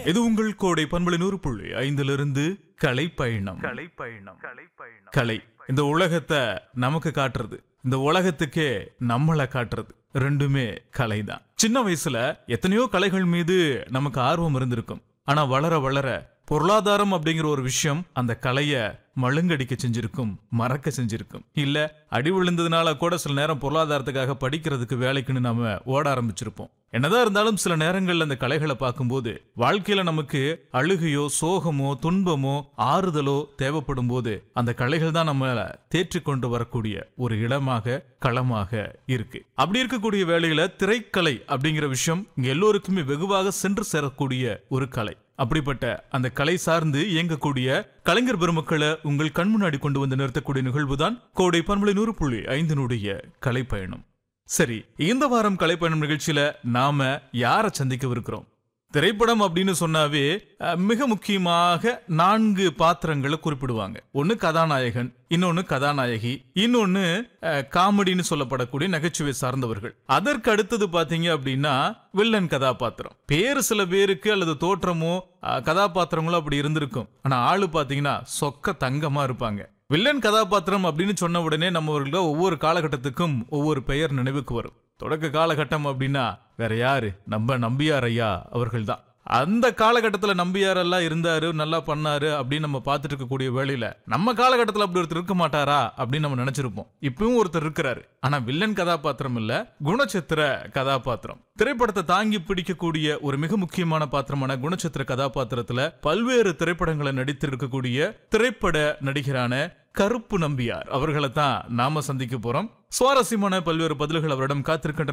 இது உங்கள் கோடை பண்பலை நூறு புள்ளி ஐந்திலிருந்து கலை பயணம் கலை பயணம் கலை இந்த உலகத்தை நமக்கு காட்டுறது இந்த உலகத்துக்கே நம்மளை காட்டுறது ரெண்டுமே கலைதான் சின்ன வயசுல எத்தனையோ கலைகள் மீது நமக்கு ஆர்வம் இருந்திருக்கும் ஆனா வளர வளர பொருளாதாரம் அப்படிங்கிற ஒரு விஷயம் அந்த கலைய மழுங்கடிக்க செஞ்சிருக்கும் மறக்க செஞ்சிருக்கும் இல்ல அடி விழுந்ததுனால கூட சில நேரம் பொருளாதாரத்துக்காக படிக்கிறதுக்கு வேலைக்குன்னு நாம ஓட ஆரம்பிச்சிருப்போம் என்னதான் இருந்தாலும் சில நேரங்கள்ல அந்த கலைகளை பார்க்கும்போது வாழ்க்கையில நமக்கு அழுகையோ சோகமோ துன்பமோ ஆறுதலோ தேவைப்படும் போது அந்த கலைகள் தான் நம்மள தேற்றி கொண்டு வரக்கூடிய ஒரு இடமாக களமாக இருக்கு அப்படி இருக்கக்கூடிய வேளையில திரைக்கலை அப்படிங்கிற விஷயம் இங்க எல்லோருக்குமே வெகுவாக சென்று சேரக்கூடிய ஒரு கலை அப்படிப்பட்ட அந்த கலை சார்ந்து இயங்கக்கூடிய கலைஞர் பெருமக்களை உங்கள் கண் முன்னாடி கொண்டு வந்து நிறுத்தக்கூடிய நிகழ்வுதான் கோடை பண்பலை நூறு புள்ளி ஐந்தினுடைய கலை பயணம் சரி இந்த வாரம் கலைப்பயணம் நிகழ்ச்சியில நாம யாரை சந்திக்கவிருக்கிறோம் திரைப்படம் அப்படின்னு சொன்னாவே அஹ், மிக முக்கியமாக நான்கு பாத்திரங்களை குறிப்பிடுவாங்க ஒன்னு கதாநாயகன் இன்னொன்னு கதாநாயகி இன்னொன்னு அஹ், காமெடின்னு சொல்லப்படக்கூடிய நகைச்சுவை சார்ந்தவர்கள் அதற்கு அடுத்தது பாத்தீங்க அப்படின்னா வில்லன் கதாபாத்திரம் பேரு சில பேருக்கு அல்லது தோற்றமோ அஹ், கதாபாத்திரங்களோ அப்படி இருந்திருக்கும் ஆனா ஆளு பாத்தீங்கன்னா சொக்க தங்கமா இருப்பாங்க வில்லன் கதாபாத்திரம் அப்படின்னு சொன்ன உடனே நம்மவர்களுக்கு ஒவ்வொரு காலகட்டத்துக்கும் ஒவ்வொரு பெயர் நினைவுக்கு வரும் தொடக்க காலகட்டம் அப்படின்னா வேற யாரு நம்ம நம்பியார் ஐயா அவர்கள் தான் அந்த காலகட்டத்துல நம்பியார் எல்லாம் இருந்தாரு நல்லா பண்ணாரு அப்படின்னு நம்ம பார்த்துட்டு இருக்கக்கூடிய வேளையில நம்ம காலகட்டத்துல அப்படி ஒருத்தர் இருக்க மாட்டாரா அப்படின்னு நம்ம நினைச்சிருப்போம் இப்பவும் ஒருத்தர் இருக்கிறாரு ஆனா வில்லன் கதாபாத்திரம் இல்ல குணச்சித்திர கதாபாத்திரம் திரைப்படத்தை தாங்கி பிடிக்கக்கூடிய ஒரு மிக முக்கியமான பாத்திரமான குணச்சித்திர கதாபாத்திரத்துல பல்வேறு திரைப்படங்களை நடித்திருக்கக்கூடிய திரைப்பட நடிகரான கருப்பு நம்பியார் அவர்களை தான் நாம சந்திக்க போறோம் சுவாரஸ்யமான பல்வேறு பதில்கள் அவரிடம் காத்திருக்கின்றன